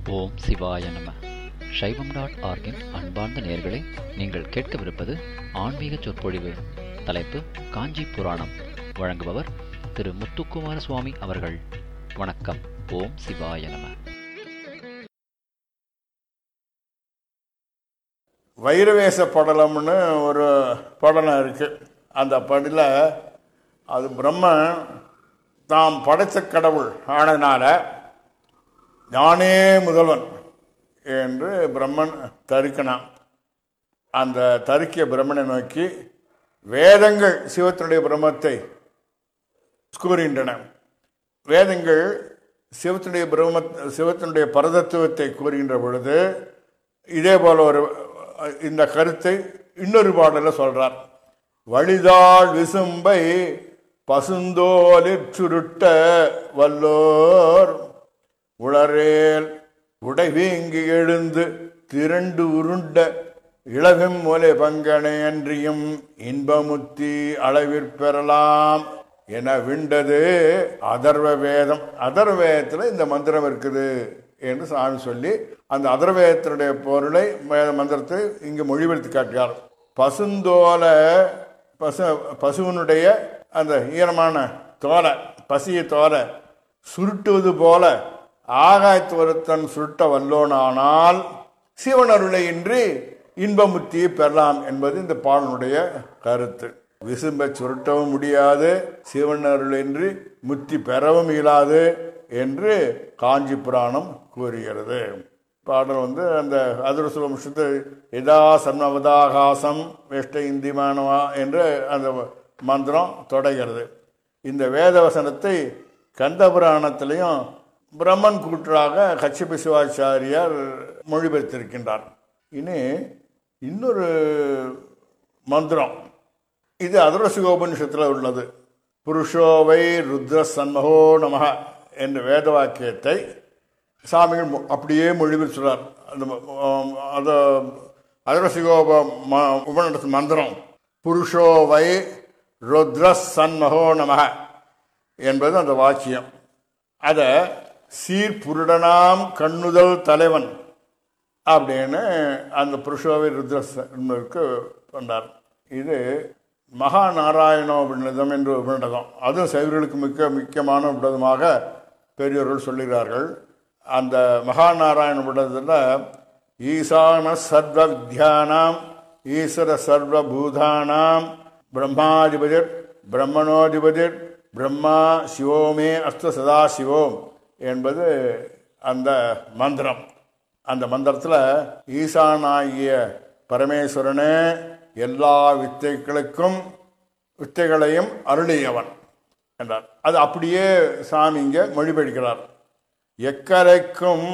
ஓம் சிவாய நம சைவம் டாட் ஆர்கின் அன்பார்ந்த நேயர்களே நீங்கள் கேட்கவிருப்பது ஆன்மீக சொற்பொழிவு தலைப்பு காஞ்சி புராணம் வழங்குபவர் திரு முத்துக்குமார சுவாமி அவர்கள் வணக்கம் ஓம் சிவாய நம வைரவேச படலம்னு ஒரு படலம் இருக்கு அந்த படில அது பிரம்மன் தாம் படைத்த கடவுள் ஆனதுனால நானே முதல்வன் என்று பிரம்மன் தரிக்கினான் அந்த தருக்கிய பிரம்மனை நோக்கி வேதங்கள் சிவத்தினுடைய பிரம்மத்தை கூறுகின்றன வேதங்கள் சிவத்தினுடைய பிரம்ம சிவத்தினுடைய பரதத்துவத்தை கூறுகின்ற பொழுது இதே போல ஒரு இந்த கருத்தை இன்னொரு பாடலில் சொல்றார் வழிதாள் விசும்பை பசுந்தோலிற் சுருட்ட வல்லோர் உளரேல் உடைவீங்கி எழுந்து திரண்டு உருண்ட இளகும் மூலை பங்கனை அன்றியும் இன்பமுத்தி அளவிற்பெறலாம் என விண்டது அதர்வ வேதம் அதர்வ வேதத்தில் இந்த மந்திரம் இருக்குது என்று சாமி சொல்லி அந்த அதர்வேதத்தினுடைய பொருளை வேத மந்திரத்தை இங்கு மொழிபெயர்த்து காட்டுகிறார் பசுந்தோல பசு பசுவனுடைய அந்த ஈரமான தோலை பசிய தோலை சுருட்டுவது போல ஆகாயத்து ஒருத்தன் சுருட்ட வல்லோனானால் சிவனருளையின்றி இன்பமுத்தியை பெறலாம் என்பது இந்த பாடனுடைய கருத்து விசும்பை சுருட்டவும் முடியாது சிவனருளின்றி முத்தி பெறவும் இயலாது என்று காஞ்சி புராணம் கூறுகிறது பாடல் வந்து அந்த அதிரசுல முஷத்து இதா சன்னவதாகாசம் வெஷ்ட இந்திமானவா என்று அந்த மந்திரம் தொடங்கிறது இந்த வேத வசனத்தை கந்த புராணத்திலையும் பிரம்மன் கூற்றாக கச்சிப சிவாச்சாரியார் மொழிபெயர்த்திருக்கின்றார் இனி இன்னொரு மந்திரம் இது அதரசிகோபனிஷத்தில் உள்ளது புருஷோவை ருத்ர சன்மகோ நமக என்ற வேத வாக்கியத்தை சாமிகள் மொ- அப்படியே மொழிபெற்றுறார் அந்த அது அதரசிகோப உபநடத்து மந்திரம் புருஷோவை ருத்ர சன்மகோ நமக என்பது அந்த வாக்கியம் அதை சீர்புருடனாம் கண்ணுதல் தலைவன் அப்படின்னு அந்த புருஷோவை ருத்ரனுக்கு பண்ணார் இது மகா நாராயண உபநிடதம் என்று உபநிடதம் அதுவும் சைவர்களுக்கு மிக்க முக்கியமான உபநிடதமாக பெரியோர்கள் சொல்லுகிறார்கள் அந்த மகா நாராயண உபநிடதத்தில் ஈசான சர்வ வித்யானாம் ஈஸ்வர சர்வ பூதானாம் பிரம்மாதிபதிர் பிரம்மணோதிபதிர் பிரம்மா சிவோமே அஸ்து சதா சிவோம் என்பது அந்த மந்திரம் அந்த மந்திரத்தில் ஈசானாகிய பரமேஸ்வரனே எல்லா வித்தைகளுக்கும் வித்தைகளையும் அருளியவன் என்றார் அது அப்படியே சாமி இங்கே மொழிபெயர்க்கிறார் எக்கரைக்கும்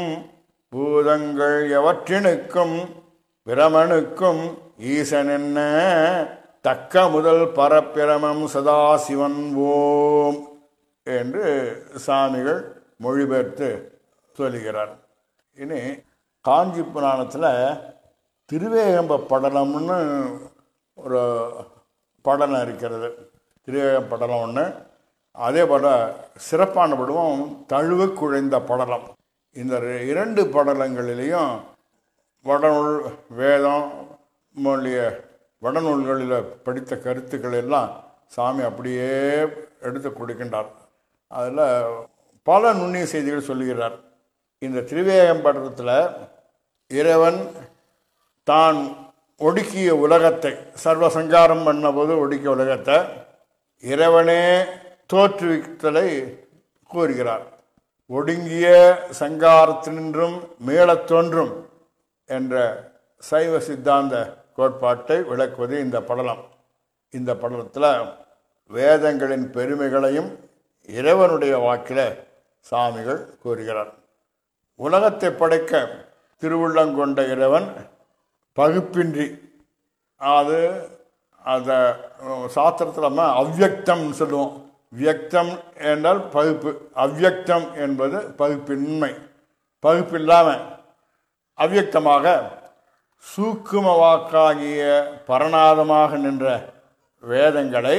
பூதங்கள் எவற்றினுக்கும் பிரமனுக்கும் ஈசன் என்ன தக்க முதல் பரப்பிரமம் சதாசிவன் ஓம் என்று சாமிகள் மொழிபெயர்த்து சொல்லுகிறார் இனி காஞ்சி புராணத்தில் திருவேகம்ப படலம்னு ஒரு படலம் இருக்கிறது திருவேக படலம் ஒன்று அதே போல சிறப்பான படமும் தழுவு குழைந்த படலம் இந்த ரெ- இரண்டு படலங்களிலேயும் வடநூல் வேதம் முதலிய வடநூல்களில் படித்த கருத்துக்கள் எல்லாம் சாமி அப்படியே எடுத்து கொடுக்கின்றார் அதில் பல நுண்ணிய செய்திகள் சொல்லுகிறார் இந்த திருவேகம் படத்தில் இறைவன் தான் ஒடுக்கிய உலகத்தை சர்வசங்காரம் பண்ணபோது ஒடுக்கிய உலகத்தை இறைவனே தோற்றுவித்தலை கூறுகிறார் ஒடுங்கிய சங்காரத்தினின்றும் மீளத் தோன்றும் என்ற சைவ சித்தாந்த கோட்பாட்டை விளக்குவது இந்த படலம் இந்த படலத்தில் வேதங்களின் பெருமைகளையும் இறைவனுடைய வாக்கில் சாமிகள் கூறுகிறார் உலகத்தை படைக்க திருவுள்ளங்கொண்ட இறைவன் பகுப்பின்றி அது அதை சாஸ்திரத்தில் நம்ம அவ்யக்தம் சொல்லுவோம் வியக்தம் என்றால் பகுப்பு அவ்யக்தம் என்பது பகுப்பின்மை பகுப்பில்லாமல் அவ்யக்தமாக சூக்கும வாக்காகிய பரநாதமாக நின்ற வேதங்களை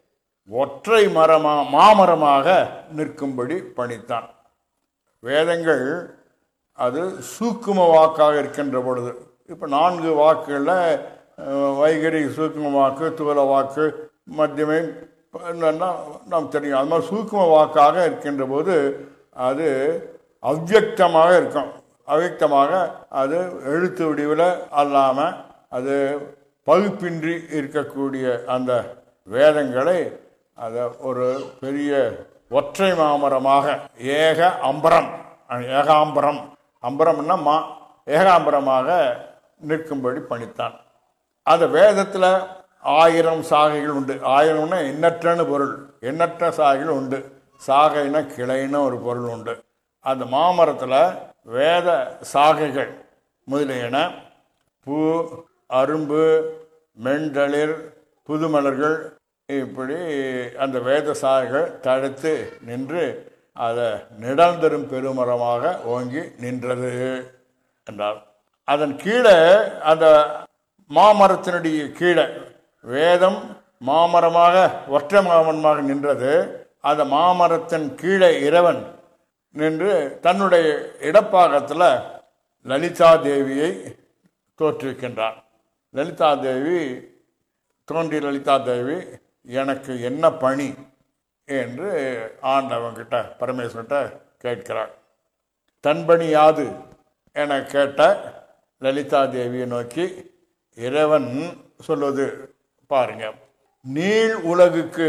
ஒற்றை மரமா மாமரமாக நிற்கும்படி பணித்தான் வேதங்கள் அது சூக்கும வாக்காக இருக்கின்ற பொழுது இப்போ நான்கு வாக்குகளில் அஹ், வைகரி சூக்கும வாக்கு தூல வாக்கு மத்தியமை என்னன்னா நாம் தெரியும் அது மாதிரி சூக்கும வாக்காக இருக்கின்ற போது அது அவ்யக்தமாக இருக்கும் அவ்யக்தமாக அது எழுத்து வடிவில் அல்லாமல் அது பகுப்பின்றி இருக்கக்கூடிய அந்த வேதங்களை அதை ஒரு பெரிய ஒற்றை மாமரமாக ஏக அம்பரம் ஏகாம்பரம் அம்பரம்னா மா ஏகாம்பரமாக நிற்கும்படி பணித்தான் அந்த வேதத்தில் ஆயிரம் சாகைகள் உண்டு ஆயிரம்னா எண்ணற்றன்னு பொருள் எண்ணற்ற சாகைகள் உண்டு சாகைனா கிளைன்னு ஒரு பொருள் உண்டு அந்த மாமரத்தில் வேத சாகைகள் முதலியன பூ அரும்பு மெண்டளிர் புதுமலர்கள் இப்படி அந்த வேத சாகைகள் தடுத்து நின்று அதை நிடந்தரும் பெருமரமாக ஓங்கி நின்றது என்றார் அதன் கீழே அந்த மாமரத்தினுடைய கீழே வேதம் மாமரமாக ஒற்றை மாமரமாக நின்றது அந்த மாமரத்தின் கீழே இறைவன் நின்று தன்னுடைய இடப்பாகத்தில் லலிதா தேவியை தோற்றுவிக்கின்றார் லலிதா தேவி தோன்றிய லலிதா தேவி எனக்கு என்ன பணி என்று ஆண்டவன்கிட்ட பரமேஸ்வரன்கிட்ட கேட்கிறார் தன் பணி யாது என கேட்ட லலிதா தேவியை நோக்கி இறைவன் சொல்வது பாருங்க நீள் உலகுக்கு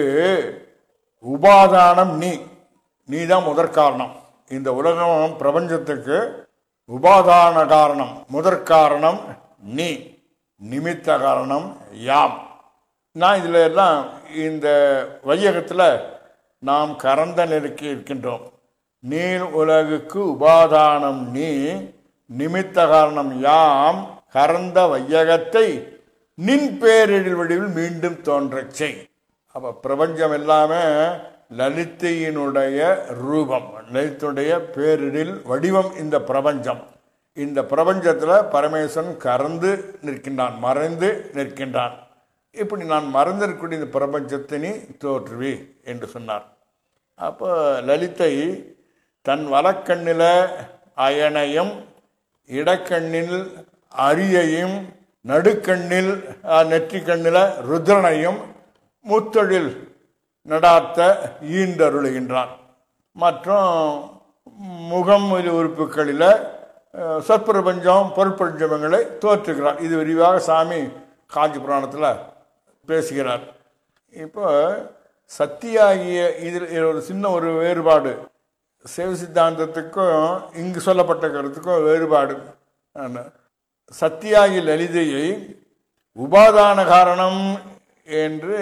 உபாதானம் நீ நீ தான் முதற் காரணம் இந்த உலகம் பிரபஞ்சத்துக்கு உபாதான காரணம் முதற் காரணம் நீ நிமித்த காரணம் யாம் நான் இதில் எல்லாம் இந்த வையகத்தில் நாம் கறந்த நெருக்கி இருக்கின்றோம் நீர் உலகுக்கு உபாதானம் நீ நிமித்த காரணம் யாம் கறந்த வையகத்தை நின் பேரிடில் வடிவில் மீண்டும் தோன்றச் செய் அப்போ பிரபஞ்சம் எல்லாமே லலித்தையினுடைய ரூபம் லலித்துடைய பேரிடில் வடிவம் இந்த பிரபஞ்சம் இந்த பிரபஞ்சத்தில் பரமேஸ்வரன் கறந்து நிற்கின்றான் மறைந்து நிற்கின்றான் இப்படி நான் மறந்திருக்கக்கூடிய இந்த பிரபஞ்சத்தை நீ தோற்றுவி என்று சொன்னார் அப்போ லலிதை தன் வலக்கண்ணில் அயனையும் இடக்கண்ணில் அரியையும் நடுக்கண்ணில் அஹ், நெற்றிக்கண்ணில் ருத்ரனையும் முத்தொழில் நடாத்த ஈண்டருளுகின்றான் மற்றும் முகம் முதலிய உறுப்புகளில் அஹ், சொற்பிரபஞ்சம் பொருட்பிரபஞ்சங்களை தோற்றுகிறார் இது விரிவாக சாமி காஞ்சி புராணத்தில் பேசுகிறார் இப்போ சத்தியாகிய இதில் ஒரு சின்ன ஒரு வேறுபாடு சைவ சித்தாந்தத்துக்கும் இங்கு சொல்லப்பட்ட கருத்துக்கும் வேறுபாடு ஆனா, சத்தியாகி லலிதையை உபாதான காரணம் என்று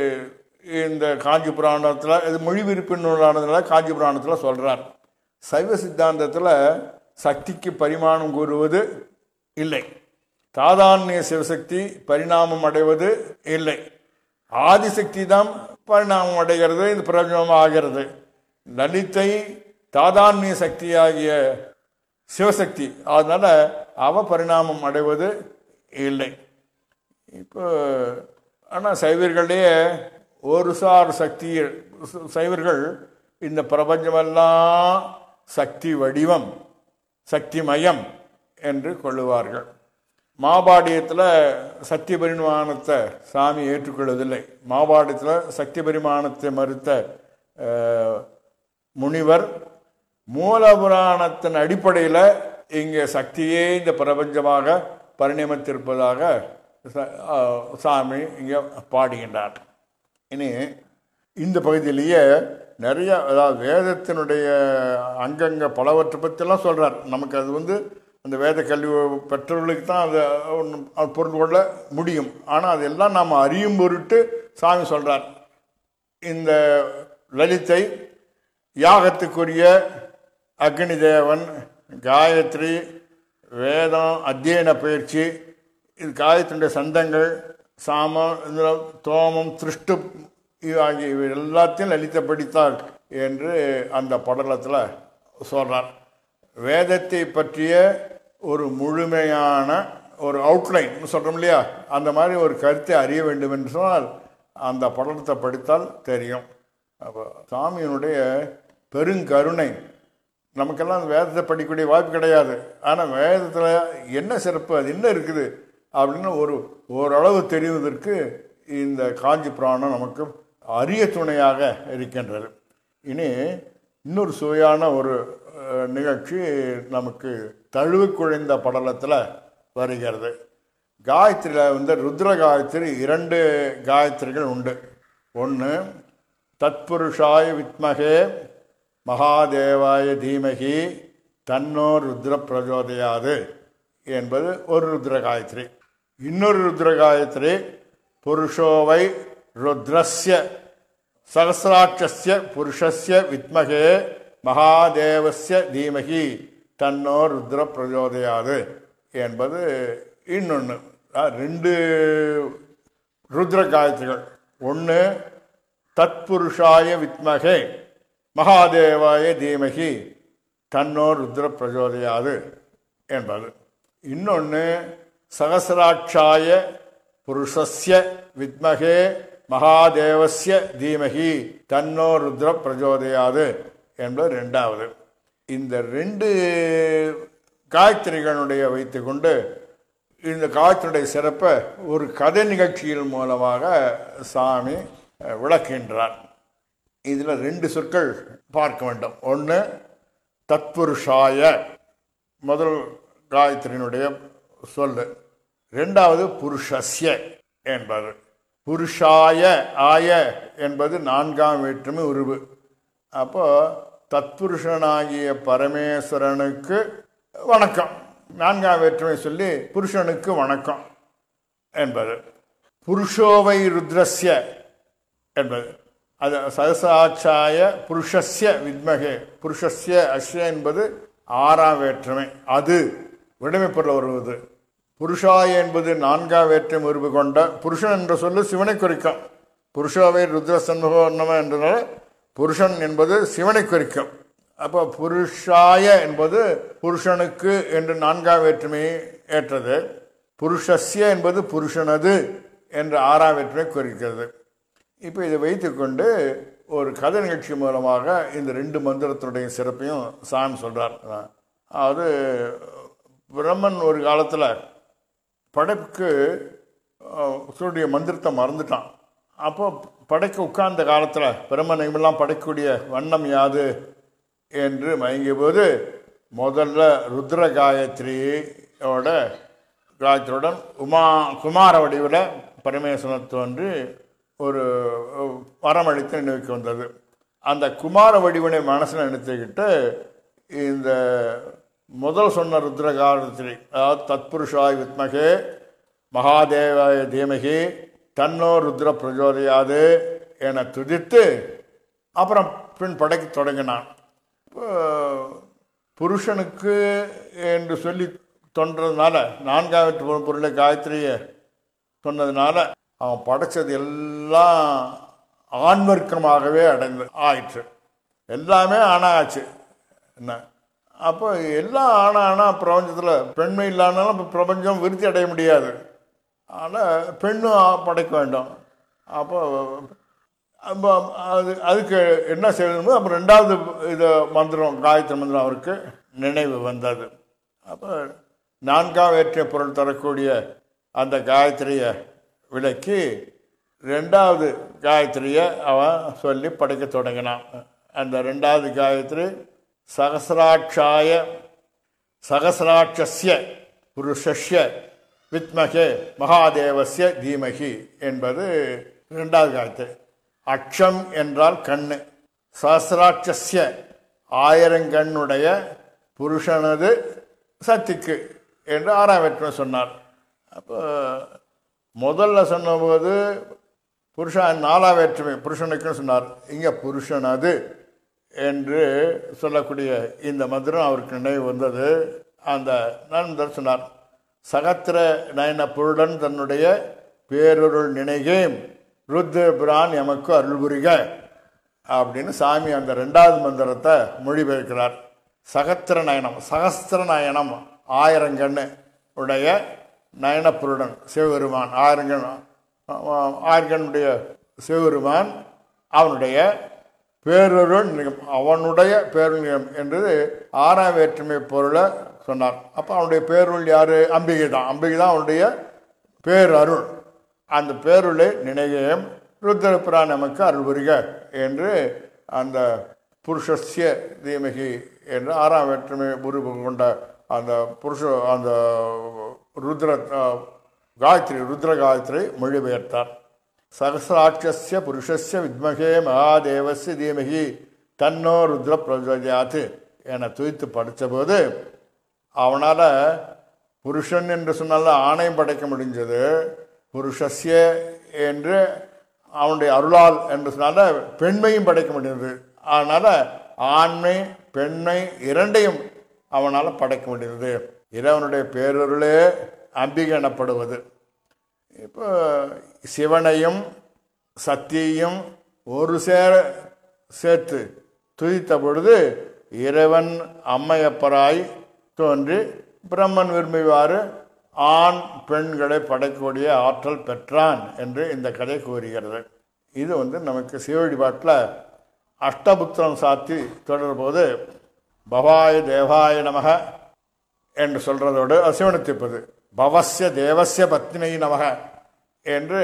இந்த காஞ்சி புராணத்தில் இது மொழிபெயர்ப்பு நூலானதுனால காஞ்சி புராணத்தில் சொல்கிறார் சைவ சித்தாந்தத்தில் சக்திக்கு பரிமாணம் கூறுவது இல்லை தாதான்ய சிவசக்தி பரிணாமம் அடைவது இல்லை ஆதிசக்தி தான் பரிணாமம் அடைகிறது இது பிரபஞ்சமாக ஆகிறது லலித்தை தாதான்ய சக்தியாகிய சிவசக்தி அதனால அவ பரிணாமம் அடைவது இல்லை இப்போ ஆனால் சைவர்களே ஒரு சார் சக்தி சைவர்கள் இந்த பிரபஞ்சமெல்லாம் சக்தி வடிவம் சக்திமயம் என்று கொள்ளுவார்கள் மாபாடியத்தில் சத்திய பரிமாணத்தை சாமி ஏற்றுக்கொள்வதில்லை மாபாடியத்தில் சத்திய பரிமாணத்தை மறுத்த அஹ், முனிவர் மூலபுராணத்தின் அடிப்படையில் இங்கே சக்தியே இந்த பிரபஞ்சமாக பரிணமித்திருப்பதாக ச- அஹ், சாமி இங்கே பாடுகின்றார் இனி இந்த பகுதியிலேயே நிறைய அதாவது வேதத்தினுடைய அங்கங்க பலவற்றை பற்றியெல்லாம் சொல்கிறார் நமக்கு அது வந்து அந்த வேத கல்வி பெற்றவர்களுக்கு தான் அதை ஒண்ணும் அது பொருள் கொள்ள முடியும் ஆனால் அதெல்லாம் நாம் அறியும் பொருட்டு சாமி சொல்கிறார் இந்த லலித்தை யாகத்துக்குரிய அக்னி தேவன் காயத்ரி வேதம் அத்தியன பயிற்சி இது காயத்தினுடைய சந்தங்கள் சாமம் இதில் தோமம் திருஷ்டு இவ் ஆகிய இவை எல்லாத்தையும் லலித படித்தாள் என்று அந்த படலத்தில் சொல்கிறார் வேதத்தை பற்றிய ஒரு முழுமையான ஒரு அவுட்லைன் சொல்கிறோம் இல்லையா அந்த மாதிரி ஒரு கருத்தை அறிய வேண்டும் என்று சொன்னால் அந்த படலத்தை படித்தால் தெரியும் அப்போ சாமியினுடைய பெருங்கருணை நமக்கெல்லாம் அந்த வேதத்தை படிக்கக்கூடிய வாய்ப்பு கிடையாது ஆனால் வேதத்தில் என்ன சிறப்பு அது என்ன இருக்குது அப்படின்னு ஒரு ஓரளவு தெரிவதற்கு இந்த காஞ்சி புராணம் நமக்கு அரிய துணையாக இருக்கின்றது இனி இன்னொரு சுவையான ஒரு அஹ், நிகழ்ச்சி நமக்கு தழுவு குழைந்த படலத்தில் வருகிறது காயத்ரியில் வந்து ருத்ர காயத்ரி இரண்டு காயத்ரிகள் உண்டு ஒன்று தத்புருஷாய வித்மகே மகாதேவாய தீமகி தன்னோ ருத்ர பிரஜோதயாது என்பது ஒரு ருத்ர காயத்ரி இன்னொரு ருத்ர காயத்ரி புருஷோவை ருத்ரஸ்ய சகசிராட்சஸ்ய புருஷஸ்ய வித்மகே மகாதேவஸ்ய தீமகி தன்னோ ருத்ர பிரஜோதயாது என்பது இன்னொன்று ரெண்டு ருத்ர காயத்ரிகள் ஒன்று தத்புருஷாய வித்மகே மகாதேவாய தீமகி தன்னோ ருத்ர பிரஜோதயாது என்பது இன்னொன்று சகசிராட்சாய புருஷஸ்ய வித்மகே மகாதேவஸ்ய தீமகி தன்னோ ருத்ர பிரஜோதயாது என்பது ரெண்டாவது இந்த ரெண்டு காயத்ரிகளுடைய வைத்துக்கொண்டு இந்த காலத்தினுடைய சிறப்பை ஒரு கதை நிகழ்ச்சியின் மூலமாக சாமி அஹ், விளக்குகின்றார் இதில் ரெண்டு சொற்கள் பார்க்க வேண்டும் ஒன்று தத்புருஷாய முதல் காயத்ரியினுடைய சொல்லு ரெண்டாவது புருஷஸ்ய என்பது புருஷாய ஆய என்பது நான்காம் வேற்றுமை உருவு அப்போ தத்புருஷனாகிய பரமேஸ்வரனுக்கு வணக்கம் நான்காம் வேற்றுமை சொல்லி புருஷனுக்கு வணக்கம் என்பது புருஷோவை ருத்ரஸ்ய என்பது அது சகசாச்சாய புருஷஸ்ய வித்மகே புருஷஸ்ய அஸ்ய என்பது ஆறாம் வேற்றுமை அது விடுமை பொருள் வருவது புருஷாய என்பது நான்காம் வேற்றுமை உருவு கொண்ட புருஷன் என்ற சொல்லு சிவனை குறிக்கும் புருஷோவை ருத்ர சண்முகோர்ணம என்றனால புருஷன் என்பது சிவனை குறிக்கும் அப்போ புருஷாய என்பது புருஷனுக்கு என்று நான்காம் வேற்றுமையை ஏற்றது புருஷஸ்ய என்பது புருஷனது என்று ஆறாம் வேற்றுமை குறிக்கிறது இப்போ இதை வைத்துக்கொண்டு ஒரு கதை நிகழ்ச்சி மூலமாக இந்த ரெண்டு மந்திரத்தினுடைய சிறப்பையும் சாமி சொல்கிறார் அதாவது பிரம்மன் ஒரு காலத்தில் படைப்புக்கு அஹ், சொல்லுடைய மந்திரத்தை மறந்துட்டான் அப்போ படைக்க உட்கார்ந்த காலத்தில் பிரம்மன் இவெல்லாம் படைக்கக்கூடிய வண்ணம் யாது என்று மயங்கிய போது முதல்ல ருத்ர காயத்ரியோட காயத்ரியுடன் உமா குமார வடிவில் பரமேஸ்வரன் தோன்றி ஒரு வரமளித்து நினைவுக்கு வந்தது அந்த குமார வடிவனை மனசில் நினைத்துக்கிட்டு இந்த முதல் சொன்ன ருத்ர காயத்ரி அதாவது தத்புருஷாய் வித்மகே மகாதேவாய தீமகி தன்னோ ருத்ர பிரஜோதயாது என துதித்து அப்புறம் பின் படைக்க தொடங்கினான் இப்போ புருஷனுக்கு என்று சொல்லி தோன்றதுனால நான்காவது பொருளை காயத்ரியை சொன்னதுனால அவன் படைச்சது எல்லாம் ஆண்வர்க்கமாகவே அடைந்து ஆயிற்று எல்லாமே ஆணாச்சு என்ன அப்போ எல்லாம் ஆனா ஆனா பிரபஞ்சத்தில் பெண்மை இல்லாதனாலும் இப்போ பிரபஞ்சம் விருத்தி அடைய முடியாது ஆனால் பெண்ணும் படைக்க வேண்டும் அப்போ அப்போ அது அதுக்கு என்ன செய்யணுமோ அப்போ ரெண்டாவது இது மந்திரம் காயத்ரி மந்திரம் அவருக்கு நினைவு வந்தது அப்போ நான்காம் வேற்றிய பொருள் தரக்கூடிய அந்த காயத்ரியை விளக்கி ரெண்டாவது காயத்ரியை அவன் சொல்லி படைக்க தொடங்கினான் அந்த ரெண்டாவது காயத்ரி சகசிராட்சாய சகசிராட்சஸ்ய புருஷஸ்ய வித்மகே மகாதேவஸ்ய தீமகி என்பது இரண்டாவது காயத்ரி அக்ஷம் என்றால் கண்ணு சஹசிராட்சஸ்ய ஆயிரங்கண்ணுடைய புருஷனது சக்திக்கு என்று ஆறாம் வேற்றுமை சொன்னார் அப்போ முதல்ல சொன்னபோது புருஷன் நாலாம் வேற்றுமை புருஷனுக்குன்னு சொன்னார் இங்கே புருஷனது என்று சொல்லக்கூடிய இந்த மந்திரம் அவருக்கு நினைவு வந்தது அந்த நண்பர் சொன்னார் சகத்திர நயன புருடன் தன்னுடைய பேரொருள் நினைகேம் ருத்ர பிரான் எமக்கு அருள் புரிக அப்படின்னு சாமி அந்த ரெண்டாவது மந்திரத்தை மொழிபெயர்க்கிறார் சகத்திர நயனம் சகஸ்திர நயனம் ஆயிரங்கண்ணு உடைய நயனப்புருடன் சிவபெருமான் ஆயிரங்கண் ஆயிரங்கண்ணுடைய சிவபெருமான் அவனுடைய பேரருள் நிலையம் அவனுடைய பேருள் நிலையம் என்றது ஆறாம் வேற்றுமை பொருளை சொன்னார் அப்போ அவனுடைய பேருள் யார் அம்பிகை தான் அம்பிகை தான் அவனுடைய பேரருள் அந்த பேருளை நினையம் ருத்ரபிரா நமக்கு அருள் புரிக என்று அந்த புருஷஸ்ய தீமகி என்று ஆறாம் வேற்றுமை உருவு கொண்ட அந்த புருஷ அந்த ருத்ர அஹ், காயத்ரி ருத்ர காயத்ரி மொழிபெயர்த்தார் சகசிராட்சஸ்ய புருஷஸ்ய வித்மகே மகாதேவஸ்ய தீமகி தன்னோ ருத்ர பிரஜோஜயாத் என துய்த்து படித்தபோது அவனால் புருஷன் என்று சொன்னால ஆணையம் படைக்க முடிஞ்சது புருஷஸ்ய என்று அவனுடைய அருளால் என்று சொன்னால பெண்மையும் படைக்க முடிந்தது அதனால் ஆண்மை பெண்மை இரண்டையும் அவனால் படைக்க முடிந்தது இறைவனுடைய பேரருளே அம்பிகை எனப்படுவது இப்போ சிவனையும் சக்தியையும் ஒரு சேர சேர்த்து துதித்த பொழுது இறைவன் அம்மையப்பராய் தோன்றி பிரம்மன் விரும்புவாறு ஆண் பெண்களை படைக்கக்கூடிய ஆற்றல் பெற்றான் என்று இந்த கதை கூறுகிறது இது வந்து நமக்கு சிவ வழிபாட்டில் அஷ்டபுத்திரம் சாத்தி தொடரும்போது பவாய தேவாய நமக என்று சொல்றதோடு அசிவனத்திப்பது பவஸ்ய தேவஸ்ய பத்னியை நமக என்று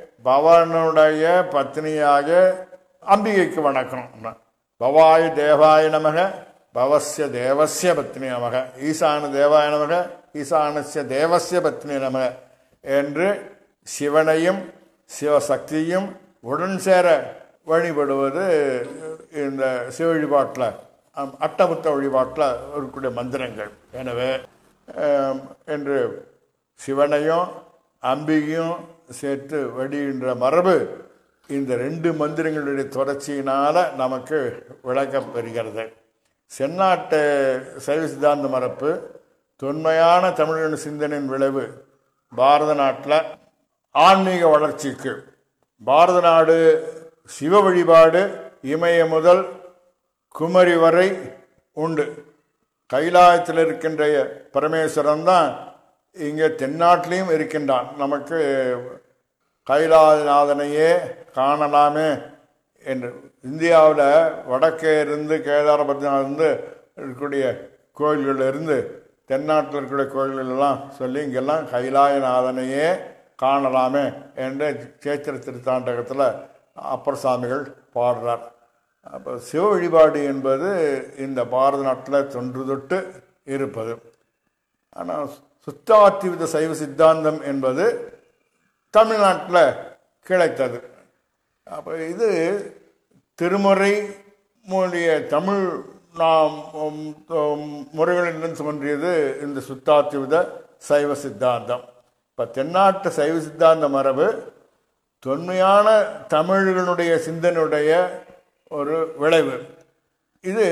பவனுடைய பத்னியாக அம்பிகைக்கு வணக்கம் பவாய தேவாய நமக பவஸ்ய தேவஸ்ய பத்னி நமக ஈசான தேவாய நமக ஈசானஸ்ய தேவஸ்ய பத்னி நமக என்று சிவனையும் சிவசக்தியும் உடன் சேர வழிபடுவது இந்த சிவ வழிபாட்டில் அம், அட்டபுத்த வழிபாட்டில் இருக்கக்கூடிய மந்திரங்கள் எனவே ஆம், என்று சிவனையும் அம்பிகையும் சேர்த்து வடிகின்ற மரபு இந்த ரெண்டு மந்திரங்களுடைய தொடர்ச்சியினால் நமக்கு விளக்கப் பெறுகிறது செந்நாட்டு சைவ சித்தாந்த மரப்பு தொன்மையான தமிழின் சிந்தனையின் விளைவு பாரத நாட்டில் ஆன்மீக வளர்ச்சிக்கு பாரத நாடு சிவ வழிபாடு இமய முதல் குமரி வரை உண்டு கைலாயத்தில் இருக்கின்ற பரமேஸ்வரன் தான் இங்கே தென்னாட்டிலையும் இருக்கின்றான் நமக்கு கைலாயநாதனையே காணலாமே என்று இந்தியாவில் வடக்கே இருந்து கேதாரபத்ரிநாத் இருக்கக்கூடிய கோயில்கள் இருந்து தென்னாட்டில் இருக்கக்கூடிய கோயில்கள் எல்லாம் சொல்லி இங்கெல்லாம் கைலாயநாதனையே காணலாமே என்று சேத்திர திருத்தாண்டகத்தில் அப்பர் சாமிகள் பாடுறார் அப்போ சிவ வழிபாடு என்பது இந்த பாரத நாட்டில் தொன்று தொட்டு இருப்பது ஆனால் சுத்தாத்திவித சைவ சித்தாந்தம் என்பது தமிழ்நாட்டில் கிடைத்தது அப்போ இது திருமுறை மூலிய தமிழ் நாம் உம், உம், முறைகளிலிருந்து தோன்றியது இந்த சுத்தாத்திவித சைவ சித்தாந்தம் இப்போ தென்னாட்டு சைவ சித்தாந்த மரபு தொன்மையான தமிழர்களுடைய சிந்தனையுடைய ஒரு விளைவு இது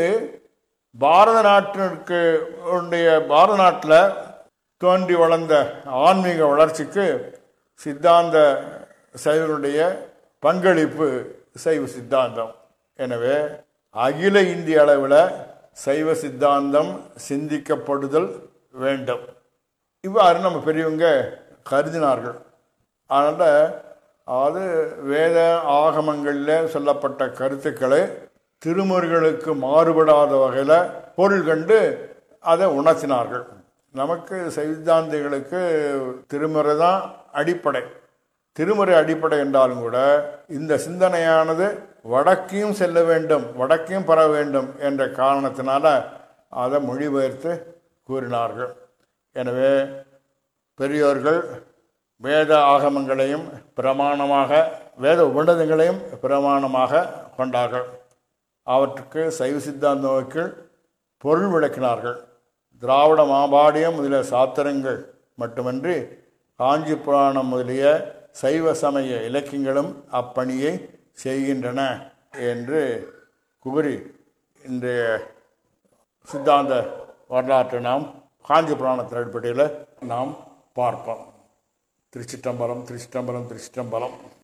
பாரத நாட்டிற்கு உடைய பாரத நாட்டில் தோன்றி வளர்ந்த ஆன்மீக வளர்ச்சிக்கு சித்தாந்த சைவனுடைய பங்களிப்பு சைவ சித்தாந்தம் எனவே அகில இந்திய அளவில் சைவ சித்தாந்தம் சிந்திக்கப்படுதல் வேண்டும் இவ்வாறு நம்ம பெரியவங்க கருதினார்கள் அதனால் அது வேத ஆகமங்களில் சொல்லப்பட்ட கருத்துக்களை திருமுறைகளுக்கு மாறுபடாத வகையில் பொருள் கண்டு அதை உணர்த்தினார்கள் நமக்கு சித்தாந்திகளுக்கு திருமுறை தான் அடிப்படை திருமுறை அடிப்படை என்றாலும் கூட இந்த சிந்தனையானது வடக்கையும் செல்ல வேண்டும் வடக்கையும் பெற வேண்டும் என்ற காரணத்தினால அதை மொழிபெயர்த்து கூறினார்கள் எனவே பெரியோர்கள் வேத ஆகமங்களையும் பிரமாணமாக வேத உபநிடதங்களையும் பிரமாணமாக கொண்டார்கள் அவற்றுக்கு சைவ சித்தாந்த நோக்கில் பொருள் விளக்கினார்கள் திராவிட மாபாடியம் முதலிய சாத்திரங்கள் மட்டுமன்றி காஞ்சி புராணம் முதலிய சைவ சமய இலக்கியங்களும் அப்பணியை செய்கின்றன என்று குபரி இன்றைய சித்தாந்த வரலாற்றை நாம் காஞ்சி புராணத்தின் அடிப்படையில் நாம் பார்ப்போம் திருச்சிட்டம்பலம் திருச்சிட்டம்பலம் திருச்சிட்டம்பலம்